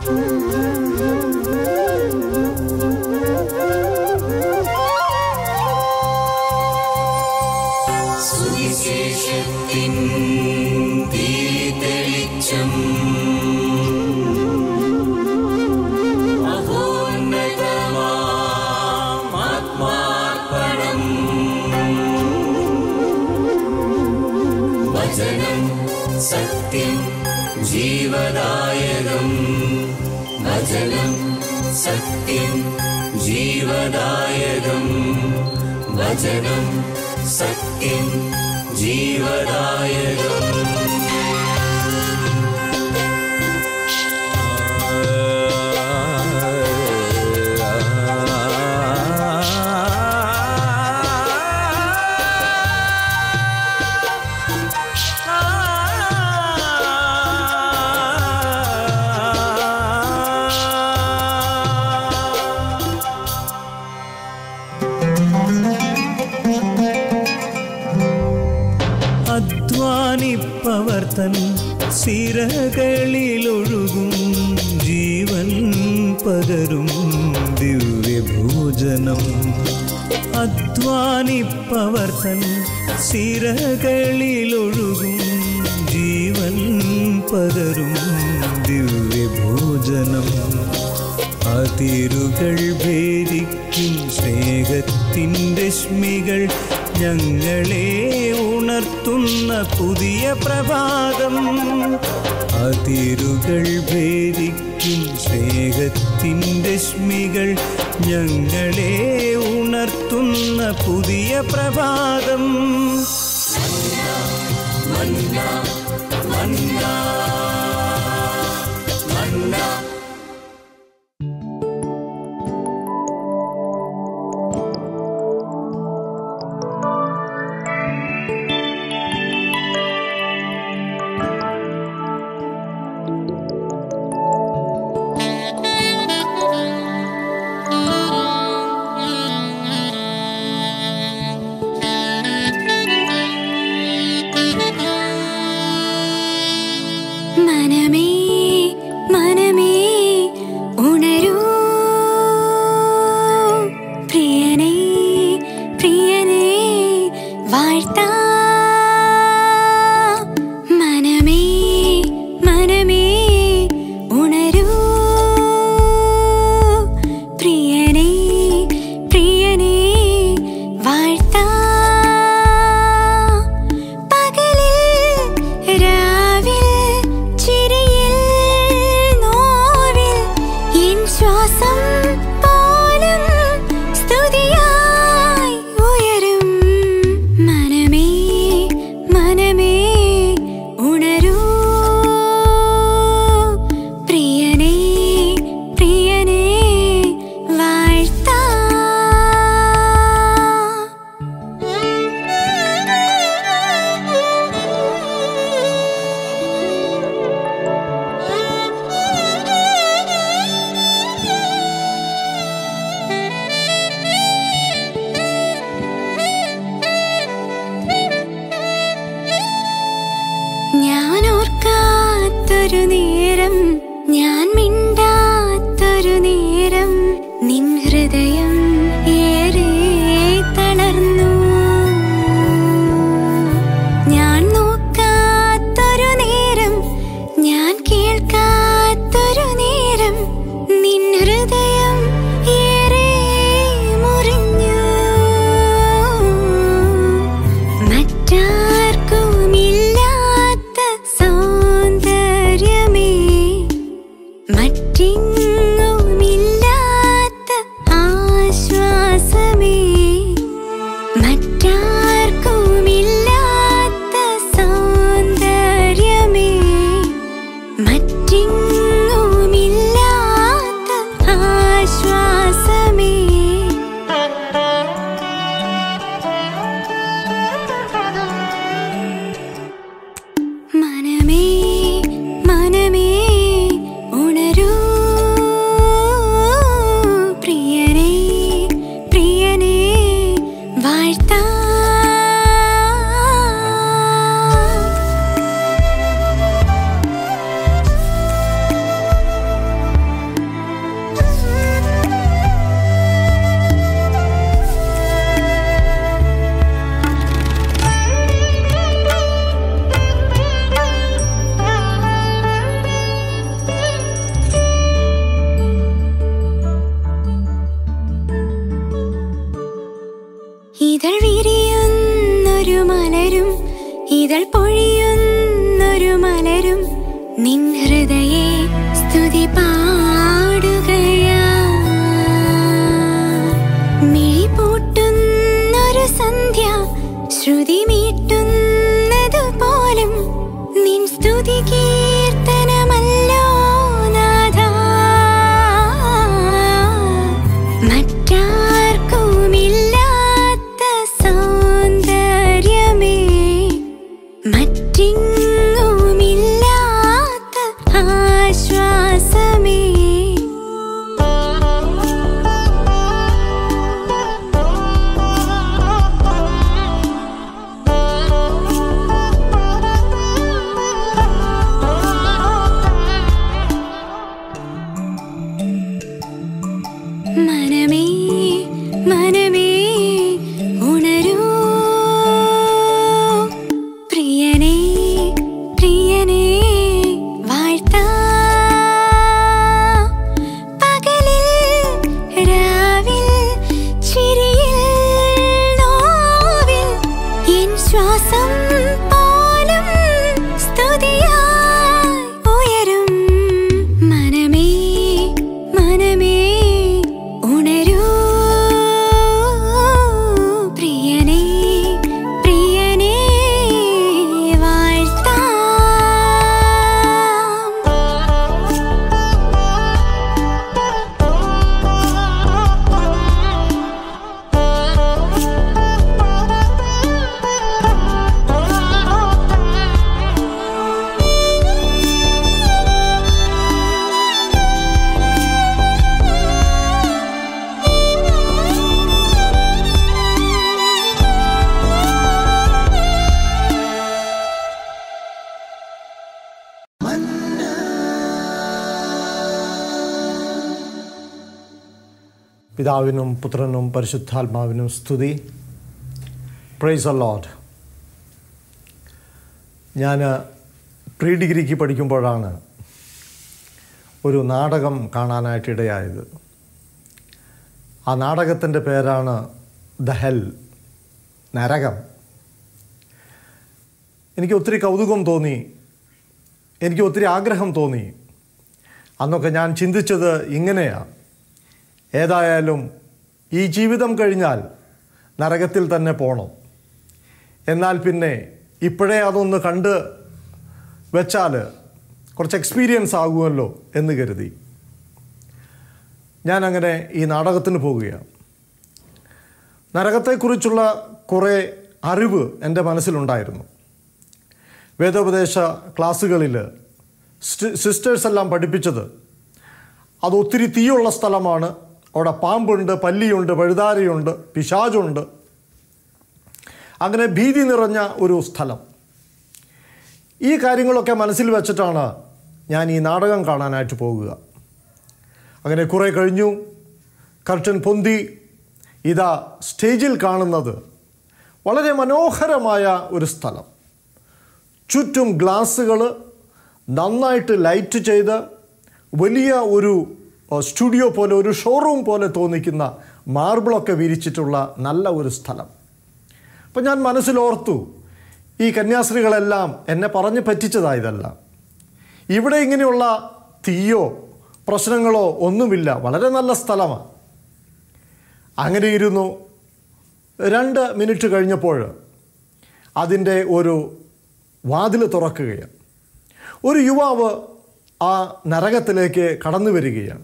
സുവിശേഷത്തിൻ തീതെളിച്ചം മഹോന്നതമാത്മാർപ്പണം വചനം സത്യം ജീവദായകം വചനം സത്യം ജീവദായകം വചനം സത്യം ജീവദായകം അധ്വാനിപ്പവർത്തൻ സിരകളിലൊഴുകും ജീവൻ പകരും ദിവ്യഭോജനം അധ്വാനിപ്പവർത്തൻ സിരകളിലൊഴുകും ജീവൻ പകരും ദിവ്യഭോജനം അതിരുകൾ ഭേദിക്കും സ്നേഹത്തിൻ രശ്മികൾ ഞങ്ങളെ ഉണർത്തുന്ന പുതിയ പ്രഭാതം അതിരുകൾ ഭേദിക്കും സ്നേഹത്തിൻ രശ്മികൾ ഞങ്ങളെ ഉണർത്തുന്ന പുതിയ പ്രഭാതം മനമേ മനമേ ഉണരൂ പ്രിയനേ പ്രിയനേ വാഴ്ത്താ മനമേ മനമേ ഉണരൂ പ്രിയനേ പ്രിയനേ വാഴ്ത്താ പകലിൽ രാവിൽ ചിരിയിൽ നോവിൽ എൻ ശ്വാസം പോലും സ്തുതിയായി ഉയരും മനമേ മനമേ ഉണരൂ പ്രിയനേ പ്രിയനേ വാഴ്ത്താ ഞാൻ ഓർക്കാത്തൊരു നേരം ഞാൻ മിണ്ടാത്തൊരു നേരം നിൻ ഹൃദയം ഏറെ തളർന്നു ഞാൻ നോക്കാത്തൊരു നേരം ഞാൻ കേൾക്കാത്തൊരു നേരം നിൻ ഹൃദയം ഏറെ മുറിഞ്ഞു മറ്റാർക്കുമില്ലാത്ത സൗന്ദര്യമേ മറ്റെങ്ങുമില്ലാത്ത ആശ്വാസമേ നിൻ ഹൃദയെ സ്തുതി പാടുകയാ മിഴിപൂട്ടുന്നൊരു സന്ധ്യ ശ്രുതി മീട്ടുന്നതു പോലും നിൻ സ്തുതി കീർത്തനമല്ലോ നാഥ മറ്റാർക്കുമില്ലാത്ത സൗന്ദര്യമേ മറ്റിങ്ങുമില്ലാത്ത ആശ്വാസമേ മനമേ മനമേ ഉണരൂ പ്രിയനേ പ്രിയനേ വാഴ്ത്താ പകലിൽ രാവിൽ ചിരിയിൽ നോവിൽ എൻ ശ്വാസം പോലും സ്തുതിയായി ഉയരും മനമേ മനമേ ഉണരൂ പ്രിയനേ പ്രിയനേ വാഴ്ത്താം പിതാവിനും പുത്രനും പരിശുദ്ധാത്മാവിനും സ്തുതി പ്രൈസ് അലോഡ് ഞാൻ പ്രീ ഡിഗ്രിക്ക് പഠിക്കുമ്പോഴാണ് ഒരു നാടകം കാണാനായിട്ടിടയായത് ആ നാടകത്തിൻ്റെ പേരാണ് ദ ഹെൽ നരകം എനിക്ക് ഒത്തിരി കൗതുകം തോന്നി എനിക്ക് ഒത്തിരി ആഗ്രഹം തോന്നി അന്നൊക്കെ ഞാൻ ചിന്തിച്ചത് ഇങ്ങനെയാണ് ഏതായാലും ഈ ജീവിതം കഴിഞ്ഞാൽ നരകത്തിൽ തന്നെ പോകണം എന്നാൽ പിന്നെ ഇപ്പോഴേ അതൊന്ന് കണ്ട് വെച്ചാൽ കുറച്ച് എക്സ്പീരിയൻസ് ആകുമല്ലോ എന്ന് കരുതി ഞാനങ്ങനെ ഈ നാടകത്തിന് പോവുകയാണ് നരകത്തെക്കുറിച്ചുള്ള കുറേ അറിവ് എൻ്റെ മനസ്സിലുണ്ടായിരുന്നു വേദോപദേശ ക്ലാസ്സുകളിൽ സിസ്റ്റേഴ്സ് എല്ലാം പഠിപ്പിച്ചത് അത് ഒത്തിരി തീയുള്ള സ്ഥലമാണ് അവിടെ പാമ്പുണ്ട് പല്ലിയുണ്ട് പഴുതാരയുണ്ട് പിശാചുണ്ട് അങ്ങനെ ഭീതി നിറഞ്ഞ ഒരു സ്ഥലം ഈ കാര്യങ്ങളൊക്കെ മനസ്സിൽ വെച്ചിട്ടാണ് ഞാൻ ഈ നാടകം കാണാനായിട്ട് പോകുക അങ്ങനെ കുറേ കഴിഞ്ഞു കർട്ടൻ പൊന്തി ഇതാ സ്റ്റേജിൽ കാണുന്നത് വളരെ മനോഹരമായ ഒരു സ്ഥലം ചുറ്റും ഗ്ലാസ്സുകൾ നന്നായിട്ട് ലൈറ്റ് ചെയ്ത് വലിയ ഒരു ഏഹ്, സ്റ്റുഡിയോ പോലെ ഒരു ഷോറൂം പോലെ തോന്നിക്കുന്ന മാർബിളൊക്കെ വിരിച്ചിട്ടുള്ള നല്ല ഒരു സ്ഥലം അപ്പം ഞാൻ മനസ്സിലോർത്തു ഈ കന്യാസ്ത്രീകളെല്ലാം എന്നെ പറഞ്ഞ് പറ്റിച്ചതായതല്ല ഇവിടെ ഇങ്ങനെയുള്ള തീയോ പ്രശ്നങ്ങളോ ഒന്നുമില്ല വളരെ നല്ല സ്ഥലമാണ് അങ്ങനെ ഇരുന്നു രണ്ട് മിനിറ്റ് കഴിഞ്ഞപ്പോൾ അതിൻ്റെ ഒരു വാതിൽ തുറക്കുകയാണ് ഒരു യുവാവ് ആ നരകത്തിലേക്ക് കടന്നു വരികയാണ്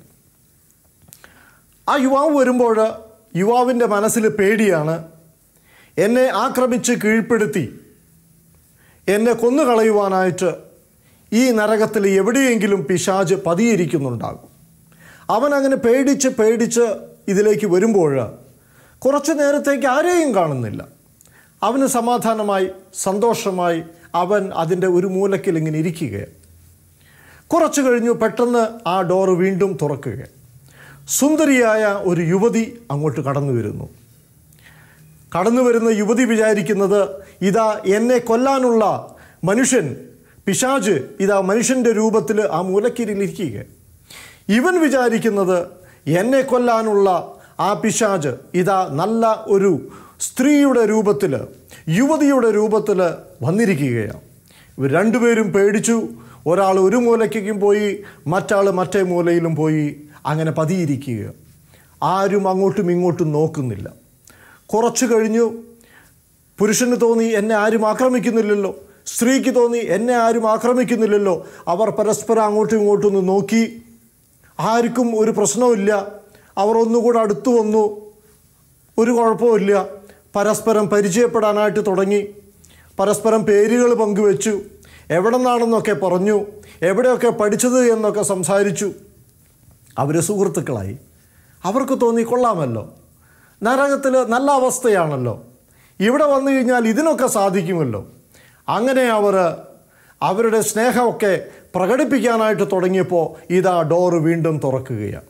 ആ യുവാവ് വരുമ്പോൾ യുവാവിൻ്റെ മനസ്സിൽ പേടിയാണ് എന്നെ ആക്രമിച്ച് കീഴ്പ്പെടുത്തി എന്നെ കൊന്നുകളയുവാനായിട്ട് ഈ നരകത്തിൽ എവിടെയെങ്കിലും പിശാജ് പതിയിരിക്കുന്നുണ്ടാകും അവൻ അങ്ങനെ പേടിച്ച് പേടിച്ച് ഇതിലേക്ക് വരുമ്പോൾ കുറച്ച് നേരത്തേക്ക് ആരെയും കാണുന്നില്ല അവന് സമാധാനമായി സന്തോഷമായി അവൻ അതിൻ്റെ ഒരു മൂലക്കിൽ ഇങ്ങനെ ഇരിക്കുകയാണ് കുറച്ച് കഴിഞ്ഞു പെട്ടെന്ന് ആ ഡോറ് വീണ്ടും തുറക്കുകയാണ് സുന്ദരിയായ ഒരു യുവതി അങ്ങോട്ട് കടന്നു വരുന്നു കടന്നു വരുന്ന യുവതി വിചാരിക്കുന്നത് ഇതാ എന്നെ കൊല്ലാനുള്ള മനുഷ്യൻ പിശാജ് ഇതാ മനുഷ്യൻ്റെ രൂപത്തിൽ ആ മൂലക്കിരിലിരിക്കുക ഇവൻ വിചാരിക്കുന്നത് എന്നെ കൊല്ലാനുള്ള ആ പിശാജ് ഇതാ നല്ല ഒരു സ്ത്രീയുടെ രൂപത്തിൽ യുവതിയുടെ രൂപത്തിൽ വന്നിരിക്കുകയാണ് ഇവർ രണ്ടുപേരും പേടിച്ചു ഒരാൾ ഒരു മൂലയ്ക്കും പോയി മറ്റാൾ മറ്റേ മൂലയിലും പോയി അങ്ങനെ പതിയിരിക്കുക ആരും അങ്ങോട്ടും ഇങ്ങോട്ടും നോക്കുന്നില്ല കുറച്ചു കഴിഞ്ഞു പുരുഷന് തോന്നി എന്നെ ആരും ആക്രമിക്കുന്നില്ലല്ലോ സ്ത്രീക്ക് തോന്നി എന്നെ ആരും ആക്രമിക്കുന്നില്ലല്ലോ അവർ പരസ്പരം അങ്ങോട്ടും ഇങ്ങോട്ടും ഒന്ന് നോക്കി ആർക്കും ഒരു പ്രശ്നവുമില്ല അവർ ഒന്നുകൂടെ അടുത്തു വന്നു ഒരു കുഴപ്പമില്ല പരസ്പരം പരിചയപ്പെടാനായിട്ട് തുടങ്ങി പരസ്പരം പേരുകൾ പങ്കുവെച്ചു എവിടെ നിന്നാണെന്നൊക്കെ പറഞ്ഞു എവിടെയൊക്കെ പഠിച്ചത് എന്നൊക്കെ സംസാരിച്ചു അവർ സുഹൃത്തുക്കളായി അവർക്ക് തോന്നി കൊള്ളാമല്ലോ നരകത്തിൽ നല്ല അവസ്ഥയാണല്ലോ ഇവിടെ വന്നു കഴിഞ്ഞാൽ ഇതിനൊക്കെ സാധിക്കുമല്ലോ അങ്ങനെ അവർ അവരുടെ സ്നേഹമൊക്കെ പ്രകടിപ്പിക്കാനായിട്ട് തുടങ്ങിയപ്പോൾ ഇതാ ഡോറ് വീണ്ടും തുറക്കുകയാണ്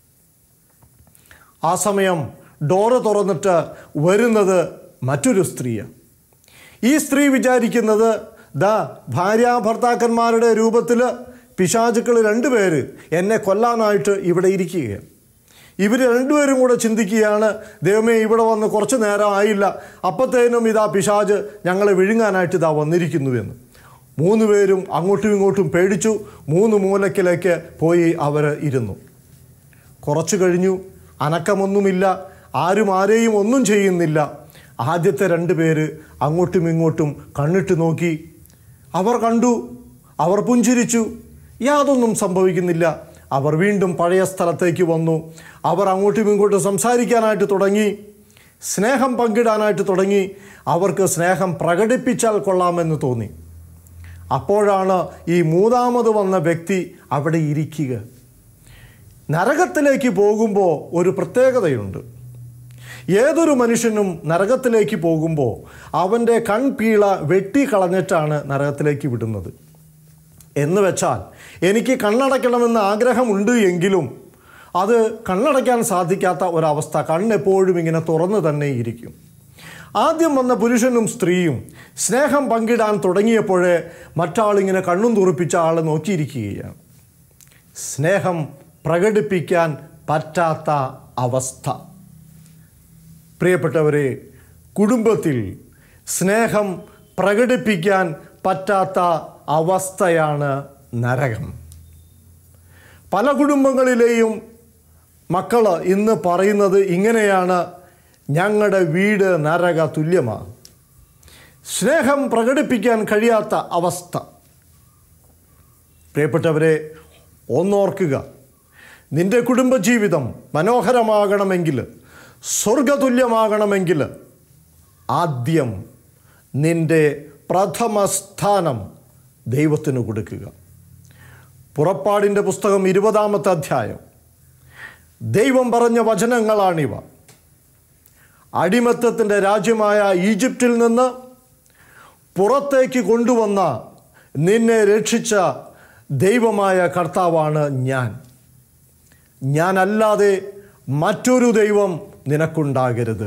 ആ സമയം ഡോറ് തുറന്നിട്ട് വരുന്നത് മറ്റൊരു സ്ത്രീയാണ് ഈ സ്ത്രീ വിചാരിക്കുന്നത് ദാ ഭാര്യ ഭർത്താക്കന്മാരുടെ രൂപത്തിൽ പിശാചുക്കൾ രണ്ടുപേര് എന്നെ കൊല്ലാനായിട്ട് ഇവിടെ ഇരിക്കുകയാണ് ഇവർ രണ്ടുപേരും കൂടെ ചിന്തിക്കുകയാണ് ദൈവമേ ഇവിടെ വന്ന് കുറച്ച് നേരം ആയില്ല അപ്പത്തേനും ഇതാ പിശാജ് ഞങ്ങളെ വിഴുങ്ങാനായിട്ട് ഇതാ വന്നിരിക്കുന്നു എന്ന് മൂന്ന് പേരും അങ്ങോട്ടും ഇങ്ങോട്ടും പേടിച്ചു മൂന്ന് മൂലക്കിലേക്ക് പോയി അവർ ഇരുന്നു കുറച്ചു കഴിഞ്ഞു അനക്കമൊന്നുമില്ല ആരും ആരെയും ഒന്നും ചെയ്യുന്നില്ല ആദ്യത്തെ രണ്ട് പേര് അങ്ങോട്ടും ഇങ്ങോട്ടും കണ്ണിട്ട് നോക്കി അവർ കണ്ടു അവർ പുഞ്ചിരിച്ചു യാതൊന്നും സംഭവിക്കുന്നില്ല അവർ വീണ്ടും പഴയ സ്ഥലത്തേക്ക് വന്നു അവർ അങ്ങോട്ടും ഇങ്ങോട്ടും സംസാരിക്കാനായിട്ട് തുടങ്ങി സ്നേഹം പങ്കിടാനായിട്ട് തുടങ്ങി അവർക്ക് സ്നേഹം പ്രകടിപ്പിച്ചാൽ കൊള്ളാമെന്ന് തോന്നി അപ്പോഴാണ് ഈ മൂന്നാമത് വന്ന വ്യക്തി അവിടെ ഇരിക്കുക നരകത്തിലേക്ക് പോകുമ്പോൾ ഒരു പ്രത്യേകതയുണ്ട് ഏതൊരു മനുഷ്യനും നരകത്തിലേക്ക് പോകുമ്പോൾ അവൻ്റെ കൺപീള വെട്ടിക്കളഞ്ഞിട്ടാണ് നരകത്തിലേക്ക് വിടുന്നത് എന്ന് വെച്ചാൽ എനിക്ക് കണ്ണടയ്ക്കണമെന്ന് ആഗ്രഹമുണ്ട് എങ്കിലും അത് കണ്ണടയ്ക്കാൻ സാധിക്കാത്ത ഒരവസ്ഥ കണ്ണെപ്പോഴും ഇങ്ങനെ തുറന്നു തന്നെ ഇരിക്കും ആദ്യം വന്ന പുരുഷനും സ്ത്രീയും സ്നേഹം പങ്കിടാൻ തുടങ്ങിയപ്പോഴേ മറ്റാളിങ്ങനെ കണ്ണും തുറപ്പിച്ച ആൾ നോക്കിയിരിക്കുകയാണ് സ്നേഹം പ്രകടിപ്പിക്കാൻ പറ്റാത്ത അവസ്ഥ പ്രിയപ്പെട്ടവരെ കുടുംബത്തിൽ സ്നേഹം പ്രകടിപ്പിക്കാൻ പറ്റാത്ത അവസ്ഥയാണ് നരകം പല കുടുംബങ്ങളിലെയും മക്കൾ ഇന്ന് പറയുന്നത് ഇങ്ങനെയാണ് ഞങ്ങളുടെ വീട് നരക തുല്യമാണ് സ്നേഹം പ്രകടിപ്പിക്കാൻ കഴിയാത്ത അവസ്ഥ പ്രിയപ്പെട്ടവരെ ഒന്നോർക്കുക നിന്റെ കുടുംബജീവിതം മനോഹരമാകണമെങ്കിൽ സ്വർഗതുല്യമാകണമെങ്കിൽ ആദ്യം നിന്റെ പ്രഥമ സ്ഥാനം ദൈവത്തിന് കൊടുക്കുക പുറപ്പാടിൻ്റെ പുസ്തകം ഇരുപതാമത്തെ അധ്യായം ദൈവം പറഞ്ഞ വചനങ്ങളാണിവ അടിമത്തത്തിൻ്റെ രാജ്യമായ ഈജിപ്തിൽ നിന്ന് പുറത്തേക്ക് കൊണ്ടുവന്ന നിന്നെ രക്ഷിച്ച ദൈവമായ കർത്താവാണ് ഞാൻ ഞാനല്ലാതെ മറ്റൊരു ദൈവം നിനക്കുണ്ടാകരുത്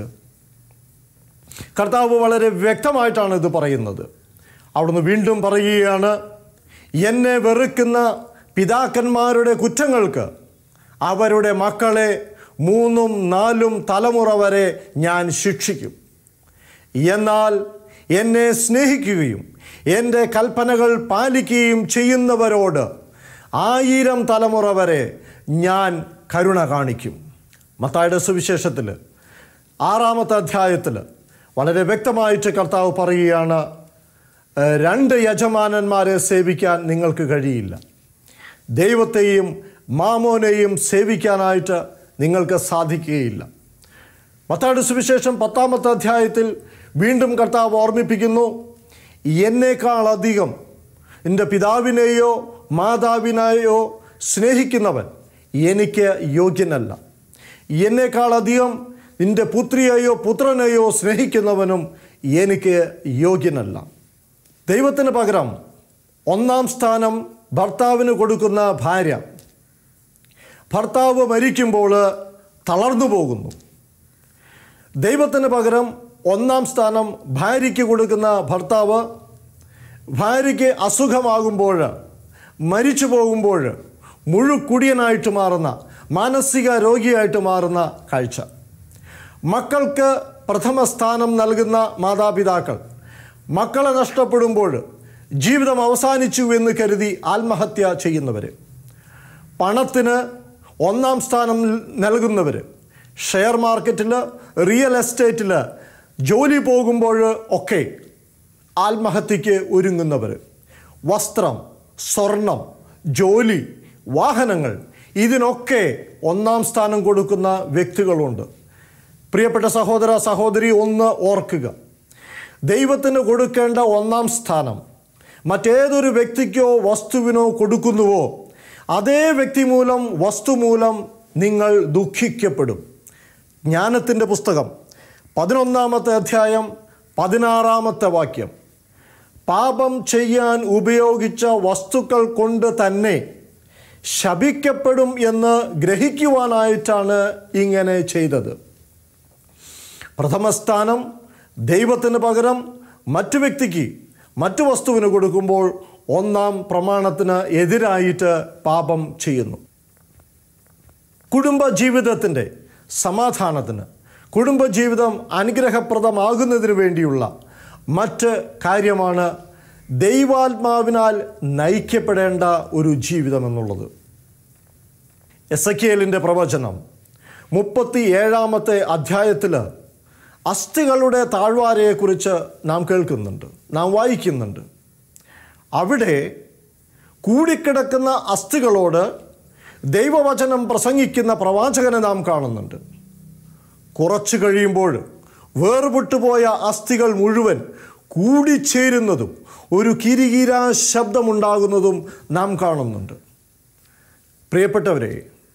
കർത്താവ് വളരെ വ്യക്തമായിട്ടാണ് ഇത് പറയുന്നത് അവിടുന്ന് വീണ്ടും പറയുകയാണ് എന്നെ വെറുക്കുന്ന പിതാക്കന്മാരുടെ കുറ്റങ്ങൾക്ക് അവരുടെ മക്കളെ മൂന്നും നാലും തലമുറ വരെ ഞാൻ ശിക്ഷിക്കും എന്നാൽ എന്നെ സ്നേഹിക്കുകയും എൻ്റെ കൽപ്പനകൾ പാലിക്കുകയും ചെയ്യുന്നവരോട് ആയിരം തലമുറ വരെ ഞാൻ കരുണ കാണിക്കും മത്തായുടെ സുവിശേഷത്തിൽ ആറാമത്തെ അധ്യായത്തിൽ വളരെ വ്യക്തമായിട്ട് കർത്താവ് പറയുകയാണ് "ഏഹ്, രണ്ട് യജമാനന്മാരെ സേവിക്കാൻ നിങ്ങൾക്ക് കഴിയില്ല ദൈവത്തെയും മാമോനെയും സേവിക്കാനായിട്ട് നിങ്ങൾക്ക് സാധിക്കുകയില്ല മത്തായുടെ സുവിശേഷം പത്താമത്തെ അധ്യായത്തിൽ വീണ്ടും കർത്താവ് ഓർമ്മിപ്പിക്കുന്നു എന്നേക്കാളധികം എൻ്റെ പിതാവിനെയോ മാതാവിനെയോ സ്നേഹിക്കുന്നവൻ എനിക്ക് യോഗ്യനല്ല എന്നേക്കാളധികം നിന്റെ പുത്രിയെയോ പുത്രനെയോ സ്നേഹിക്കുന്നവനും എനിക്ക് യോഗ്യനല്ല ദൈവത്തിന് പകരം ഒന്നാം സ്ഥാനം ഭർത്താവിന് കൊടുക്കുന്ന ഭാര്യ ഭർത്താവ് മരിക്കുമ്പോൾ തളർന്നു പോകുന്നു ദൈവത്തിന് പകരം ഒന്നാം സ്ഥാനം ഭാര്യയ്ക്ക് കൊടുക്കുന്ന ഭർത്താവ് ഭാര്യയ്ക്ക് അസുഖമാകുമ്പോൾ മരിച്ചു പോകുമ്പോൾ മുഴുക്കുടിയനായിട്ട് മാറുന്ന മാനസിക രോഗിയായിട്ട് മാറുന്ന കാഴ്ച മക്കൾക്ക് പ്രഥമ സ്ഥാനം നൽകുന്ന മാതാപിതാക്കൾ മക്കളെ നഷ്ടപ്പെടുമ്പോൾ ജീവിതം അവസാനിച്ചു എന്ന് കരുതി ആത്മഹത്യ ചെയ്യുന്നവർ പണത്തിന് ഒന്നാം സ്ഥാനം നൽകുന്നവർ ഷെയർ മാർക്കറ്റിൽ റിയൽ എസ്റ്റേറ്റിൽ ജോലി പോകുമ്പോൾ ഒക്കെ ആത്മഹത്യക്ക് ഒരുങ്ങുന്നവർ വസ്ത്രം സ്വർണം ജോലി വാഹനങ്ങൾ ഇതിനൊക്കെ ഒന്നാം സ്ഥാനം കൊടുക്കുന്ന വ്യക്തികളുണ്ട് പ്രിയപ്പെട്ട സഹോദര സഹോദരി ഒന്ന് ഓർക്കുക ദൈവത്തിന് കൊടുക്കേണ്ട ഒന്നാം സ്ഥാനം മറ്റേതൊരു വ്യക്തിക്കോ വസ്തുവിനോ കൊടുക്കുന്നുവോ അതേ വ്യക്തി മൂലം വസ്തു മൂലം നിങ്ങൾ ദുഃഖിക്കപ്പെടും ജ്ഞാനത്തിൻ്റെ പുസ്തകം പതിനൊന്നാമത്തെ അധ്യായം പതിനാറാമത്തെ വാക്യം പാപം ചെയ്യാൻ ഉപയോഗിച്ച വസ്തുക്കൾ കൊണ്ട് തന്നെ ശപിക്കപ്പെടും എന്ന് ഗ്രഹിക്കുവാനായിട്ടാണ് ഇങ്ങനെ ചെയ്തത് പ്രഥമസ്ഥാനം ദൈവത്തിന് പകരം മറ്റു വ്യക്തിക്ക് മറ്റു വസ്തുവിന് കൊടുക്കുമ്പോൾ ഒന്നാം പ്രമാണത്തിന് എതിരായിട്ട് പാപം ചെയ്യുന്നു കുടുംബ ജീവിതത്തിൻ്റെ സമാധാനത്തിന് കുടുംബജീവിതം അനുഗ്രഹപ്രദമാകുന്നതിന് വേണ്ടിയുള്ള മറ്റ് കാര്യമാണ് ദൈവാത്മാവിനാൽ നയിക്കപ്പെടേണ്ട ഒരു ജീവിതം എന്നുള്ളത് എസക്കിയലിൻ്റെ പ്രവചനം മുപ്പത്തി ഏഴാമത്തെ അധ്യായത്തിൽ അസ്ഥികളുടെ താഴ്വാരയെക്കുറിച്ച് നാം കേൾക്കുന്നുണ്ട് നാം വായിക്കുന്നുണ്ട് അവിടെ കൂടിക്കിടക്കുന്ന അസ്ഥികളോട് ദൈവവചനം പ്രസംഗിക്കുന്ന പ്രവാചകനെ നാം കാണുന്നുണ്ട് കുറച്ചു കഴിയുമ്പോൾ വേർപെട്ടുപോയ അസ്ഥികൾ മുഴുവൻ കൂടിച്ചേരുന്നതും ഒരു കിരികിര ശബ്ദമുണ്ടാകുന്നതും നാം കാണുന്നുണ്ട് പ്രിയപ്പെട്ടവരെ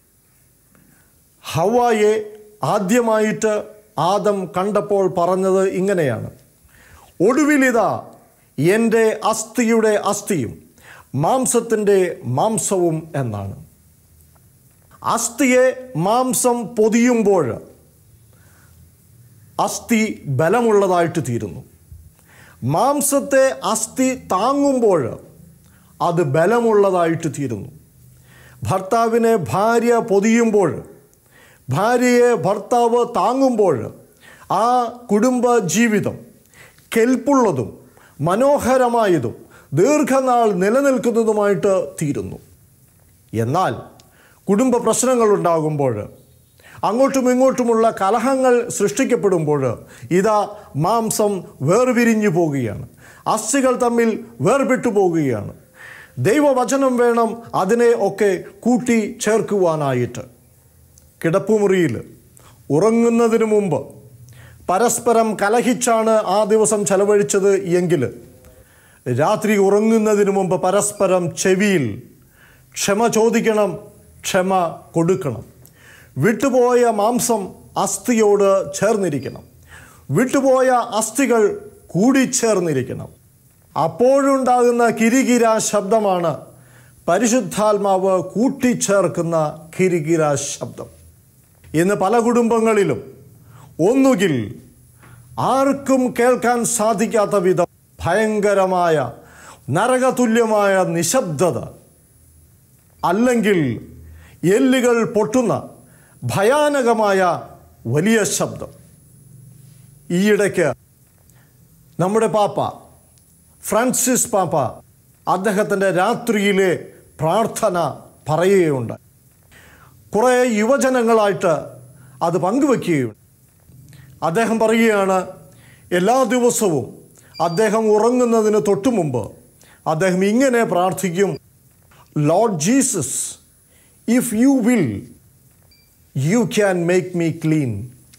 ഹവായെ ആദ്യമായിട്ട് ആദം കണ്ടപ്പോൾ പറഞ്ഞത് ഇങ്ങനെയാണ് ഒടുവിലിതാ എൻ്റെ അസ്ഥിയുടെ അസ്ഥിയും മാംസത്തിൻ്റെ മാംസവും എന്നാണ് അസ്ഥിയെ മാംസം പൊതിയുമ്പോൾ അസ്ഥി ബലമുള്ളതായിട്ട് തീരുന്നു മാംസത്തെ അസ്ഥി താങ്ങുമ്പോൾ അത് ബലമുള്ളതായിട്ട് തീരുന്നു ഭർത്താവിനെ ഭാര്യ പൊതിയുമ്പോൾ ഭാര്യയെ ഭർത്താവ് താങ്ങുമ്പോൾ ആ കുടുംബ ജീവിതം കെൽപ്പുള്ളതും മനോഹരമായതും ദീർഘനാൾ നിലനിൽക്കുന്നതുമായിട്ട് തീരുന്നു എന്നാൽ കുടുംബ പ്രശ്നങ്ങളുണ്ടാകുമ്പോൾ അങ്ങോട്ടും ഇങ്ങോട്ടുമുള്ള കലഹങ്ങൾ സൃഷ്ടിക്കപ്പെടുമ്പോൾ ഇതാ മാംസം വേർപിരിഞ്ഞു പോവുകയാണ് അസ്ഥികൾ തമ്മിൽ വേർപെട്ടു പോവുകയാണ് ദൈവവചനം വേണം അതിനെ ഒക്കെ കൂട്ടി ചേർക്കുവാനായിട്ട് കിടപ്പുമുറിയിൽ ഉറങ്ങുന്നതിന് മുമ്പ് പരസ്പരം കലഹിച്ചാണ് ആ ദിവസം ചെലവഴിച്ചത് എങ്കിൽ രാത്രി ഉറങ്ങുന്നതിന് മുമ്പ് പരസ്പരം ചെവിയിൽ ക്ഷമ ചോദിക്കണം ക്ഷമ കൊടുക്കണം വിട്ടുപോയ മാംസം അസ്ഥിയോട് ചേർന്നിരിക്കണം വിട്ടുപോയ അസ്ഥികൾ കൂടിച്ചേർന്നിരിക്കണം അപ്പോഴുണ്ടാകുന്ന കിരികിര ശബ്ദമാണ് പരിശുദ്ധാത്മാവ് കൂട്ടിച്ചേർക്കുന്ന കിരികിര ശബ്ദം ഇന്ന് പല കുടുംബങ്ങളിലും ഒന്നുകിൽ ആർക്കും കേൾക്കാൻ സാധിക്കാത്ത വിധം ഭയങ്കരമായ നരകതുല്യമായ നിശബ്ദത അല്ലെങ്കിൽ എല്ലുകൾ പൊട്ടുന്ന ഭയാനകമായ വലിയ ശബ്ദം ഈയിടയ്ക്ക് നമ്മുടെ പാപ്പ ഫ്രാൻസിസ് പാപ്പ അദ്ദേഹത്തിൻ്റെ രാത്രിയിലെ പ്രാർത്ഥന പറയുകയുണ്ട് കുറേ യുവജനങ്ങളായിട്ട് അത് പങ്കുവെക്കുകയുണ്ട് അദ്ദേഹം പറയുകയാണ് എല്ലാ ദിവസവും അദ്ദേഹം ഉറങ്ങുന്നതിന് തൊട്ടു മുമ്പ് അദ്ദേഹം ഇങ്ങനെ പ്രാർത്ഥിക്കും Lord Jesus if you will you can make me clean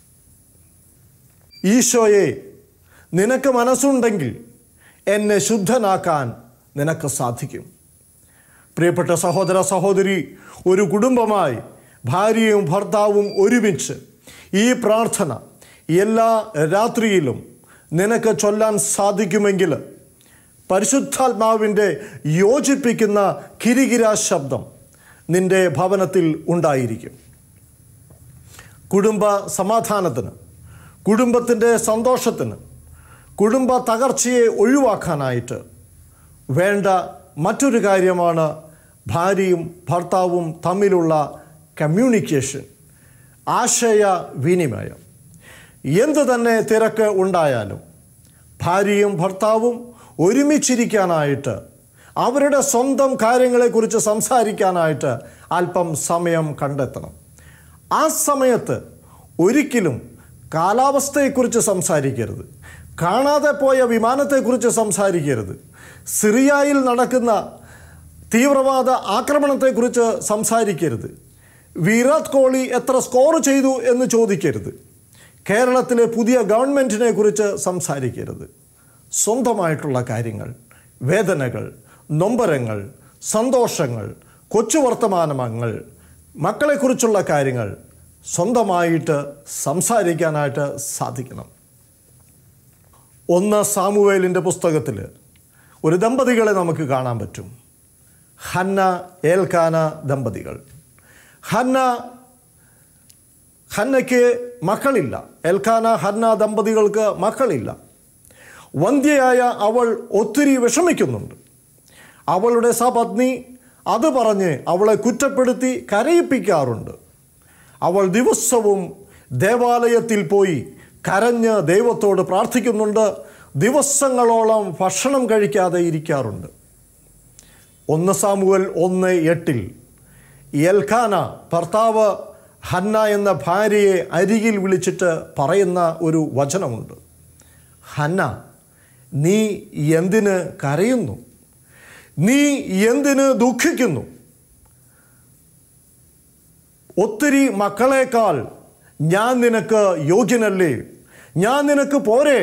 ഈശോയെ നിനക്ക് മനസ്സുണ്ടെങ്കിൽ എന്നെ ശുദ്ധനാക്കാൻ നിനക്ക് സാധിക്കും പ്രിയപ്പെട്ട സഹോദര സഹോദരി ഒരു കുടുംബമായി ഭാര്യയും ഭർത്താവും ഒരുമിച്ച് ഈ പ്രാർത്ഥന എല്ലാ രാത്രിയിലും നിനക്ക് ചൊല്ലാൻ സാധിക്കുമെങ്കിൽ പരിശുദ്ധാത്മാവിൻ്റെ യോജിപ്പിക്കുന്ന കിരികിര ശബ്ദം നിന്റെ ഭവനത്തിൽ ഉണ്ടായിരിക്കും കുടുംബ സമാധാനത്തിന് കുടുംബത്തിൻ്റെ സന്തോഷത്തിന് കുടുംബ തകർച്ചയെ ഒഴിവാക്കാനായിട്ട് വേണ്ട മറ്റൊരു കാര്യമാണ് ഭാര്യയും ഭർത്താവും തമ്മിലുള്ള കമ്മ്യൂണിക്കേഷൻ ആശയവിനിമയം എന്തു തന്നെ തിരക്ക് ഉണ്ടായാലും ഭാര്യയും ഭർത്താവും ഒരുമിച്ചിരിക്കാനായിട്ട് അവരുടെ സ്വന്തം കാര്യങ്ങളെക്കുറിച്ച് സംസാരിക്കാനായിട്ട് അല്പം സമയം കണ്ടെത്തണം ആ സമയത്ത് ഒരിക്കലും കാലാവസ്ഥയെക്കുറിച്ച് സംസാരിക്കരുത് കാണാതെ പോയ വിമാനത്തെക്കുറിച്ച് സംസാരിക്കരുത് സിറിയയിൽ നടക്കുന്ന തീവ്രവാദ ആക്രമണത്തെക്കുറിച്ച് സംസാരിക്കരുത് വിരാട് കോഹ്ലി എത്ര സ്കോർ ചെയ്തു എന്ന് ചോദിക്കരുത് കേരളത്തിലെ പുതിയ ഗവൺമെൻറ്റിനെ കുറിച്ച് സംസാരിക്കരുത് സ്വന്തമായിട്ടുള്ള കാര്യങ്ങൾ വേദനകൾ നൊമ്പരങ്ങൾ സന്തോഷങ്ങൾ കൊച്ചു വർത്തമാനങ്ങൾ മക്കളെക്കുറിച്ചുള്ള കാര്യങ്ങൾ സ്വന്തമായിട്ട് സംസാരിക്കാനായിട്ട് സാധിക്കണം ഒന്ന് സാമുവേലിൻ്റെ പുസ്തകത്തിൽ ഒരു ദമ്പതികളെ നമുക്ക് കാണാൻ പറ്റും ഹന്ന ഏൽക്കാന ദമ്പതികൾ ഹന്ന ഹന്നയ്ക്ക് മക്കളില്ല എൽക്കാന ഹന്ന ദമ്പതികൾക്ക് മക്കളില്ല വന്ധ്യയായ അവൾ ഒത്തിരി വിഷമിക്കുന്നുണ്ട് അവളുടെ സപത്നി അത് പറഞ്ഞ് അവളെ കുറ്റപ്പെടുത്തി കരയിപ്പിക്കാറുണ്ട് അവൾ ദിവസവും ദേവാലയത്തിൽ പോയി കരഞ്ഞ് ദൈവത്തോട് പ്രാർത്ഥിക്കുന്നുണ്ട് ദിവസങ്ങളോളം ഭക്ഷണം കഴിക്കാതെ ഇരിക്കാറുണ്ട് ഒന്ന് സാമുവൽ ഒന്ന് എട്ടിൽ എൽഖാന ഭർത്താവ് ഹന്ന എന്ന ഭാര്യയെ അരികിൽ വിളിച്ചിട്ട് പറയുന്ന ഒരു വചനമുണ്ട് ഹന്ന നീ എന്തിന് കരയുന്നു നീ എന്തിന് ദുഃഖിക്കുന്നു ഒത്തിരി മക്കളേക്കാൾ ഞാൻ നിനക്ക് യോഗ്യനല്ലേ ഞാൻ നിനക്ക് പോരെ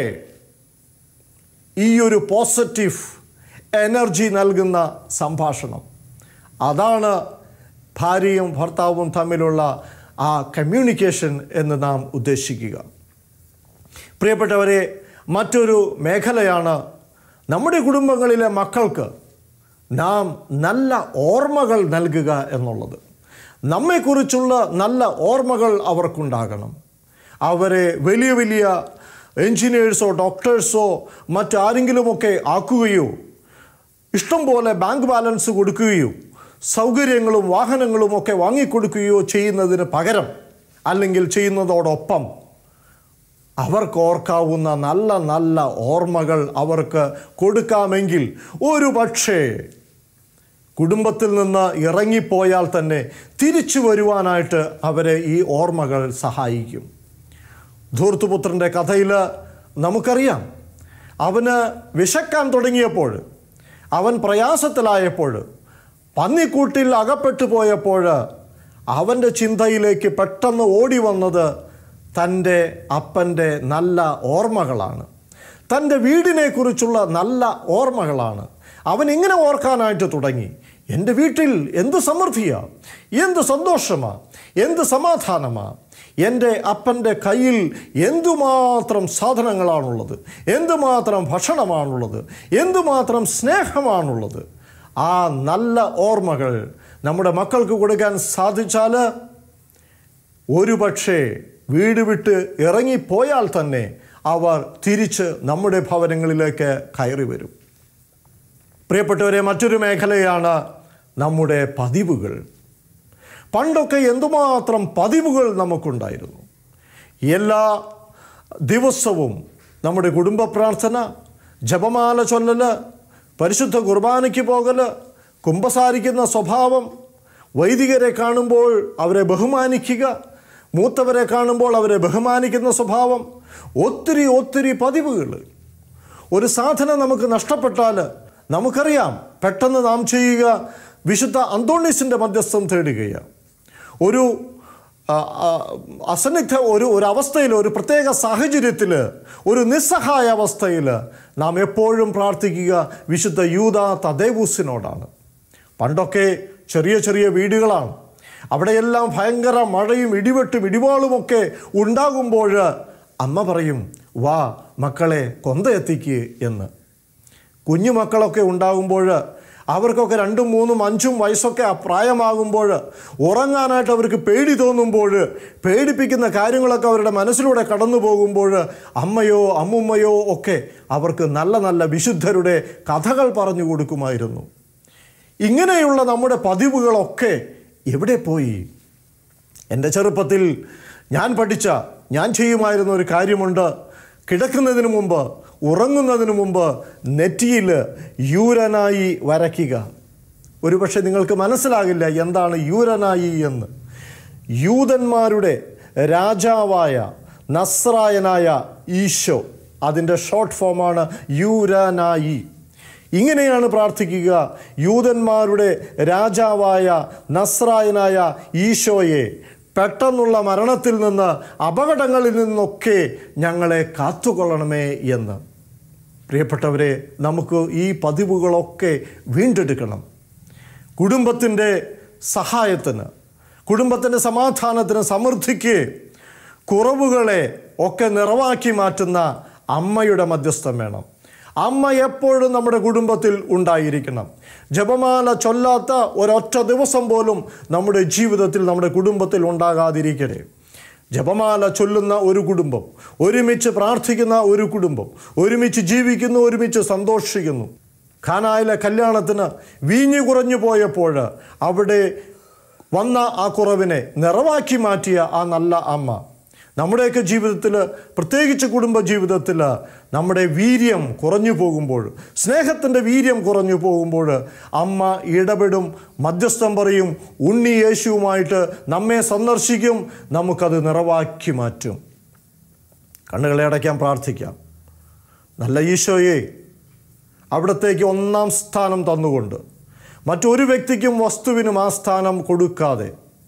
ഈ ഒരു പോസിറ്റീവ് എനർജി നൽകുന്ന സംഭാഷണം അതാണ് ഭാര്യയും ഭർത്താവും തമ്മിലുള്ള ആ കമ്മ്യൂണിക്കേഷൻ എന്ന് നാം ഉദ്ദേശിക്കുക പ്രിയപ്പെട്ടവരെ മറ്റൊരു മേഖലയാണ് നമ്മുടെ കുടുംബങ്ങളിലെ മക്കൾക്ക് നാം നല്ല ഓർമ്മകൾ നൽകുക എന്നുള്ളത് നമ്മെക്കുറിച്ചുള്ള നല്ല ഓർമ്മകൾ അവർക്കുണ്ടാകണം അവരെ വലിയ വലിയ എൻജിനീയേഴ്സോ ഡോക്ടേഴ്സോ മറ്റാരെങ്കിലുമൊക്കെ ആക്കുകയോ ഇഷ്ടം പോലെ ബാങ്ക് ബാലൻസ് കൊടുക്കുകയോ സൗകര്യങ്ങളും വാഹനങ്ങളും ഒക്കെ വാങ്ങിക്കൊടുക്കുകയോ ചെയ്യുന്നതിന് പകരം അല്ലെങ്കിൽ ചെയ്യുന്നതോടൊപ്പം അവർക്ക് ഓർക്കാവുന്ന നല്ല നല്ല ഓർമ്മകൾ അവർക്ക് കൊടുക്കാമെങ്കിൽ ഒരു പക്ഷേ കുടുംബത്തിൽ നിന്ന് ഇറങ്ങിപ്പോയാൽ തന്നെ തിരിച്ചു വരുവാനായിട്ട് അവരെ ഈ ഓർമ്മകൾ സഹായിക്കും ധൂർത്തുപുത്രൻ്റെ കഥയിൽ നമുക്കറിയാം അവന് വിശക്കാൻ തുടങ്ങിയപ്പോൾ അവൻ പ്രയാസത്തിലായപ്പോൾ പന്നിക്കൂട്ടിൽ അകപ്പെട്ടു പോയപ്പോൾ അവൻ്റെ ചിന്തയിലേക്ക് പെട്ടെന്ന് ഓടി വന്നത് തൻ്റെ അപ്പൻ്റെ നല്ല ഓർമ്മകളാണ് തൻ്റെ വീടിനെക്കുറിച്ചുള്ള നല്ല ഓർമ്മകളാണ് അവൻ ഇങ്ങനെ ഓർക്കാനായിട്ട് തുടങ്ങി എൻ്റെ വീട്ടിൽ എന്ത് സമൃദ്ധിയാ എന്ത് സന്തോഷമാ എന്ത് സമാധാനമാ എൻ്റെ അപ്പൻ്റെ കയ്യിൽ എന്തുമാത്രം സാധനങ്ങളാണുള്ളത് എന്തുമാത്രം ഭക്ഷണമാണുള്ളത് എന്തുമാത്രം സ്നേഹമാണുള്ളത് ആ നല്ല ഓർമ്മകൾ നമ്മുടെ മക്കൾക്ക് കൊടുക്കാൻ സാധിച്ചാൽ ഒരു പക്ഷേ വീട് വിട്ട് ഇറങ്ങിപ്പോയാൽ തന്നെ അവർ തിരിച്ച് നമ്മുടെ ഭവനങ്ങളിലേക്ക് കയറി വരും പ്രിയപ്പെട്ടവരെ മറ്റൊരു മേഖലയാണ് നമ്മുടെ പതിവുകൾ പണ്ടൊക്കെ എന്തുമാത്രം പതിവുകൾ നമുക്കുണ്ടായിരുന്നു എല്ലാ ദിവസവും നമ്മുടെ കുടുംബ പ്രാർത്ഥന ജപമാല ചൊല്ലൽ പരിശുദ്ധ കുർബാനയ്ക്ക് പോകൽ കുമ്പസാരിക്കുന്ന സ്വഭാവം വൈദികരെ കാണുമ്പോൾ അവരെ ബഹുമാനിക്കുക മൂത്തവരെ കാണുമ്പോൾ അവരെ ബഹുമാനിക്കുന്ന സ്വഭാവം ഒത്തിരി ഒത്തിരി പതിവുകൾ ഒരു സാധനം നമുക്ക് നഷ്ടപ്പെട്ടാൽ നമുക്കറിയാം പെട്ടെന്ന് നാം ചെയ്യുക വിശുദ്ധ അന്തോണീസിൻ്റെ മധ്യസ്ഥം തേടുകയാണ് ഒരു ആ, ആ, അസന്നിഗ്ധ ഒരു ഒരു അവസ്ഥയിൽ ഒരു പ്രത്യേക സാഹചര്യത്തിൽ ഒരു നിസ്സഹായ അവസ്ഥയിൽ നാം എപ്പോഴും പ്രാർത്ഥിക്കുക വിശുദ്ധ യൂത തദേവൂസിനോടാണ് പണ്ടൊക്കെ ചെറിയ ചെറിയ വീടുകളാണ് അവിടെയെല്ലാം ഭയങ്കര മഴയും ഇടിവെട്ടും ഇടിവാളുമൊക്കെ ഉണ്ടാകുമ്പോൾ അമ്മ പറയും വാ മക്കളെ കൊന്ത എത്തിക്ക് എന്ന് കുഞ്ഞു മക്കളൊക്കെ ഉണ്ടാകുമ്പോൾ അവർക്കൊക്കെ രണ്ടും മൂന്നും അഞ്ചും വയസ്സൊക്കെ ആ പ്രായമാകുമ്പോൾ ഉറങ്ങാനായിട്ട് അവർക്ക് പേടി തോന്നുമ്പോൾ പേടിപ്പിക്കുന്ന കാര്യങ്ങളൊക്കെ അവരുടെ മനസ്സിലൂടെ കടന്നു പോകുമ്പോൾ അമ്മയോ അമ്മുമ്മയോ ഒക്കെ അവർക്ക് നല്ല നല്ല വിശുദ്ധരുടെ കഥകൾ പറഞ്ഞു കൊടുക്കുമായിരുന്നു ഇങ്ങനെയുള്ള നമ്മുടെ പതിവുകളൊക്കെ എവിടെ പോയി എൻ്റെ ചെറുപ്പത്തിൽ ഞാൻ പഠിച്ച ഞാൻ ചെയ്യുമായിരുന്ന ഒരു കാര്യമുണ്ട് കിടക്കുന്നതിന് മുമ്പ് ഉറങ്ങുന്നതിന് മുമ്പ് നെറ്റിയിൽ യൂരനായി വരയ്ക്കുക ഒരുപക്ഷെ നിങ്ങൾക്ക് മനസ്സിലാകില്ല എന്താണ് യൂരനായി എന്ന് യൂതന്മാരുടെ രാജാവായ നസ്രായനായ ഈശോ അതിൻ്റെ ഷോർട്ട് ഫോമാണ് യൂരനായി ഇങ്ങനെയാണ് പ്രാർത്ഥിക്കുക യൂതന്മാരുടെ രാജാവായ നസ്രായനായ ഈശോയെ പെട്ടെന്നുള്ള മരണത്തിൽ നിന്ന് അപകടങ്ങളിൽ നിന്നൊക്കെ ഞങ്ങളെ കാത്തുകൊള്ളണമേ എന്ന് പ്രിയപ്പെട്ടവരെ നമുക്ക് ഈ പതിവുകളൊക്കെ വീണ്ടെടുക്കണം കുടുംബത്തിൻ്റെ സഹായത്തിന് കുടുംബത്തിൻ്റെ സമാധാനത്തിന് സമൃദ്ധിക്ക് കുറവുകളെ ഒക്കെ നിറവാക്കി മാറ്റുന്ന അമ്മയുടെ മധ്യസ്ഥം വേണം അമ്മ എപ്പോഴും നമ്മുടെ കുടുംബത്തിൽ ഉണ്ടായിരിക്കണം ജപമാല ചൊല്ലാത്ത ഒരൊറ്റ ദിവസം പോലും നമ്മുടെ ജീവിതത്തിൽ നമ്മുടെ കുടുംബത്തിൽ ഉണ്ടാകാതിരിക്കട്ടെ ജപമാല ചൊല്ലുന്ന ഒരു കുടുംബം ഒരുമിച്ച് പ്രാർത്ഥിക്കുന്ന ഒരു കുടുംബം ഒരുമിച്ച് ജീവിക്കുന്നു ഒരുമിച്ച് സന്തോഷിക്കുന്നു ഖാനായിലെ കല്യാണത്തിന് വീഞ്ഞു കുറഞ്ഞു പോയപ്പോൾ അവിടെ വന്ന ആ കുറവിനെ നിറവാക്കി മാറ്റിയ ആ നല്ല അമ്മ നമ്മുടെയൊക്കെ ജീവിതത്തിൽ പ്രത്യേകിച്ച് കുടുംബ ജീവിതത്തിൽ നമ്മുടെ വീര്യം കുറഞ്ഞു പോകുമ്പോൾ സ്നേഹത്തിൻ്റെ വീര്യം കുറഞ്ഞു പോകുമ്പോൾ അമ്മ ഇടപെടും മധ്യസ്ഥം പറയും ഉണ്ണി യേശുവുമായിട്ട് നമ്മെ സന്ദർശിക്കും നമുക്കത് നിറവാക്കി മാറ്റും കണ്ണുകളെ അടയ്ക്കാൻ പ്രാർത്ഥിക്കാം നല്ല ഈശോയെ അവിടത്തേക്ക് ഒന്നാം സ്ഥാനം തന്നുകൊണ്ട് മറ്റൊരു വ്യക്തിക്കും വസ്തുവിനും ആ സ്ഥാനം കൊടുക്കാതെ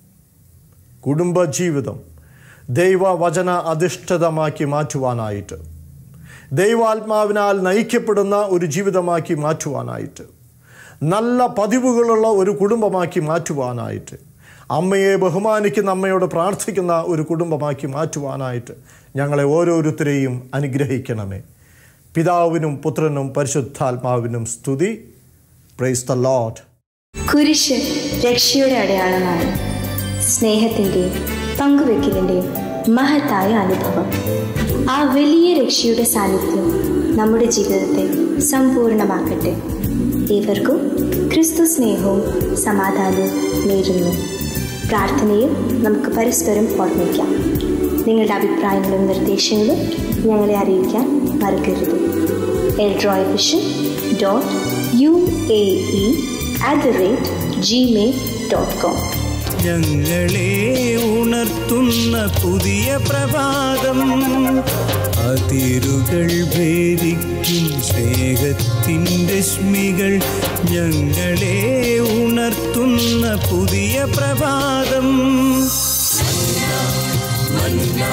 കുടുംബ ജീവിതം ദൈവവചന അധിഷ്ഠിതമാക്കി മാറ്റുവാനായിട്ട് ദൈവാത്മാവിനാൽ നയിക്കപ്പെടുന്ന ഒരു ജീവിതമാക്കി മാറ്റുവാനായിട്ട് നല്ല പതിവുകളുള്ള ഒരു കുടുംബമാക്കി മാറ്റുവാനായിട്ട് അമ്മയെ ബഹുമാനിക്കുന്ന അമ്മയോട് പ്രാർത്ഥിക്കുന്ന ഒരു കുടുംബമാക്കി മാറ്റുവാനായിട്ട് ഞങ്ങളെ ഓരോരുത്തരെയും അനുഗ്രഹിക്കണമേ പിതാവിനും പുത്രനും പരിശുദ്ധാത്മാവിനും സ്തുതി പ്രൈസ് ദ ലോഡ് കുരിശ് രക്ഷയുടെ അടയാളമാണ് സ്നേഹത്തിൻ്റെയും പങ്കുവെക്കലിൻ്റെയും മഹത്തായ അനുഭവം ആ വലിയ രക്ഷയുടെ സാന്നിധ്യം നമ്മുടെ ജീവിതത്തെ സമ്പൂർണ്ണമാക്കട്ടെ ഏവർക്കും ക്രിസ്തു സ്നേഹവും സമാധാനവും നേരുന്നു പ്രാർത്ഥനയിൽ നമുക്ക് പരസ്പരം ഓർമ്മിക്കാം നിങ്ങളുടെ അഭിപ്രായങ്ങളും നിർദ്ദേശങ്ങളും ഞങ്ങളെ അറിയിക്കാൻ മറക്കരുത് Eldroy vision dot U A E at the rate Gmail dot com ഞങ്ങളെ ഉണർത്തുന്ന പുതിയ പ്രഭാതം അതിരുകൾ ഭേദിക്കും സ്നേഹത്തിൻ്റെ സ്മികൾ ഞങ്ങളെ ഉണർത്തുന്ന പുതിയ പ്രഭാതം മന്ന